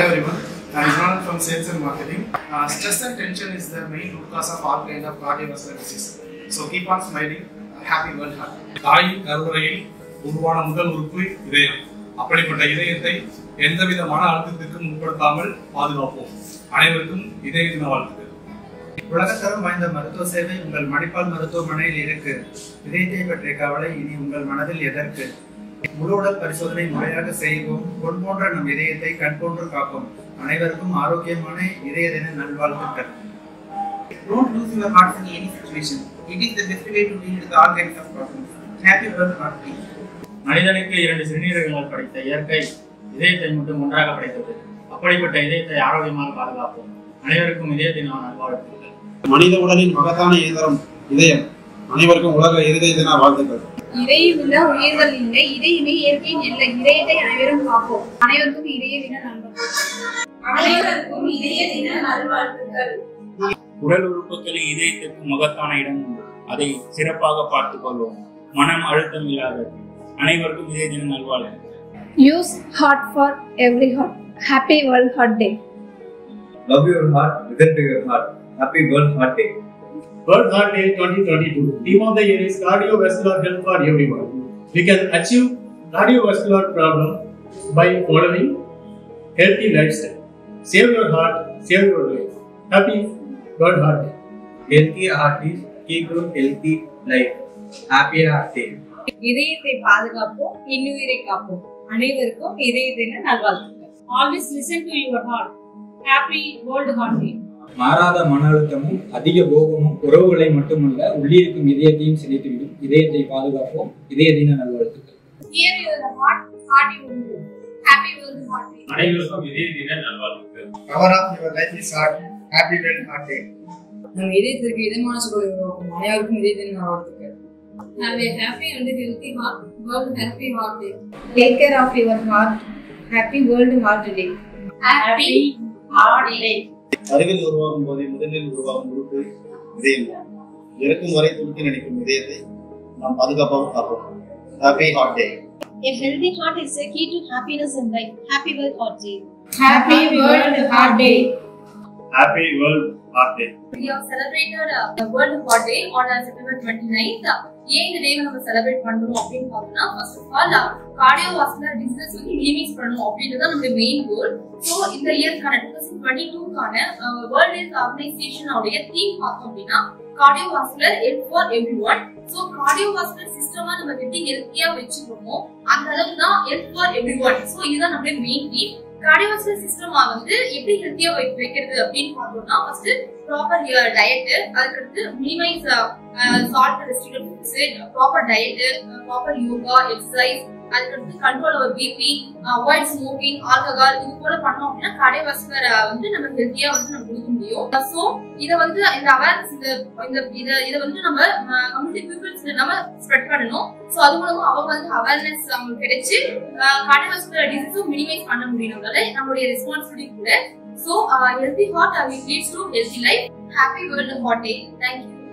Hello everyone, I'm Ronald from Sales and Marketing. Uh, stress and tension is the main root cause of all kind of cardiovascular disease. So keep on smiling. Happy World Heart. தாயின் கருவறையில் உருவான முதல் உறுப்பு இதயம் அப்படிப்பட்ட இதயத்தை எந்தவித மன அழுத்தத்திற்கும் உட்படுத்தாமல் பாதுகாப்போம் அனைவருக்கும் இதய தின வாழ்த்துக்கள் உலகத்தரம் வாய்ந்த மருத்துவ சேவை உங்கள் மணிப்பால் மருத்துவமனையில் இருக்கு இதயத்தை பற்றிய கவலை இனி உங்கள் மனதில் எதற்கு முழு உடல் பரிசோதனை முறையாக செய்வோம் பொன் போன்ற நம் இதயத்தை கண் போன்று காப்போம் அனைவருக்கும் ஆரோக்கியமான இதய தின நல்வாழ்த்துக்கள் Don't lose your heart in any situation. It is the best way to deal with all kinds of problems. Happy World Heart Day. மனிதனுக்கு இரண்டு சிறுநீரகங்கள் படைத்த இயற்கை இதயத்தை மட்டும் ஒன்றாக படைத்தது அப்படிப்பட்ட இதயத்தை ஆரோக்கியமாக பாதுகாப்போம் அனைவருக்கும் இதய தின நல்வாழ்த்துக்கள் மனித உடலின் மகத்தான இயந்திரம் இதயம் அனைவருக்கும் உலக இருதய தின வாழ்த்துக்கள் இதயமுள்ள உயிர்கள் இல்லை இதயமே இயற்கையின் எல்லை இதயத்தை அனைவரும் காப்போம் அனைவருக்கும் இதய தின நல்வாழ்த்துக்கள் அனைவருக்கும் இதய தின நல்வாழ்த்துக்கள் உடல் உறுப்புகளை இதயத்திற்கு மகத்தான இடம் உண்டு அதை சிறப்பாக பார்த்துக் கொள்வோம் மனம் அழுத்தம் இல்லாதது அனைவருக்கும் இதய தின நல்வாழ்த்துக்கள் use heart for every heart happy world heart day Love your heart, listen to your heart. Happy World Heart Day. World Heart Day 2022. Theme of the year is cardiovascular health for everyone. We can achieve cardiovascular problem by following healthy lifestyle. Save your heart, save your life. Happy World Heart Day. Healthy heart is key to healthy life. Happy Heart Day. இதயத்தை பாதுகாப்போம் இன்னுயிரை காப்போம் அனைவருக்கும் இதய தின நல்வாழ்த்துக்கள் always listen to your heart happy world heart day மாறாத மன அழுத்தமும் அதிக கோபமும் உறவுகளை மட்டுமல்ல உள்ளிருக்கும் இதயத்தையும் சிதைத்துவிடும் இதயத்தை பாதுகாப்போம் இதய தின நல்வாழ்த்துக்கள் hear your heart heart you happy world heart day அனைவருக்கும் இதய தின நல்வாழ்த்துக்கள் power of your life is heart happy world heart day நம்ம இதயத்திற்கு இதமான சூழலை உருவாக்கும் அனைவருக்கும் இதய தின நல்வாழ்த்துக்கள் Have a happy and healthy heart. World Happy Heart Day. Take care of your heart happy world heart day Happy Heart Day. அறிவில் உருவாகும் போதே முதலில் உருவாகும் உறுப்பு இதயம் இறக்கும் வரை துடிக்க நினைக்கும் இதயத்தை நாம் பாதுகாப்பாக காப்போம் happy heart day A healthy heart is the key to happiness in life. Happy World Heart Day. Happy world heart day happy world heart day We have celebrated uh, the World Heart Day on uh, September 29th. ஏன் இந்த டே நம்ம celebrate பண்றோம் அப்படின்னு பார்த்தோம்னா first of all cardiovascular disease வந்து minimise பண்ணணும் அப்படின்றது நம்மளுடைய மெயின் கோல் ஸோ இந்த இயர்க்கான டூ தௌசண்ட் டுவெண்ட்டி டூக்கான வேர்ல்ட் ஹெல்த் ஆர்கனைசேஷனோடைய தீம் பார்த்தோம் அப்படின்னா cardiovascular health for everyone so cardiovascular சிஸ்டமா நம்ம எப்படி ஹெல்த்தியா வச்சுக்கிறோமோ அந்த அளவுக்கு தான் health for everyone so இதுதான் நம்மளுடைய மெயின் தீம் கார்டியோவாஸ்குலர் சிஸ்டமா வந்து எப்படி ஹெல்த்தியா வைக்கிறது அப்படின்னு பார்த்தோம்னா ஃபர்ஸ்ட் ப்ராப்பர் டயட் அதுக்கடுத்து minimise salt restricted foods proper diet proper yoga exercise அதுக்கடுத்து control our BP avoid smoking alcohol இது போல பண்ணோம் அப்படின்னா கார்டியோவாஸ்குலர் வந்து நம்ம ஹெல்த்தியா வந்து நம்ம கொடுக்க முடியும் ஸோ இதை வந்து இந்த அவேர்னஸ் இந்த இந்த இதை இதை வந்து நம்ம கம்யூனிட்டி பீப்புள்ஸ் நம்ம ஸ்ப்ரெட் பண்ணணும் ஸோ அது மூலமா அவங்க வந்து அவேர்னஸ் அவங்களுக்கு கிடைச்சு கார்டியோவாஸ்குலர் டிசீஸும் மினிமைஸ் பண்ண முடியும்னால நம்மளுடைய ரெஸ்பான்சிபிலிட்டி கூட so healthy heart leads to healthy life happy world heart day thank you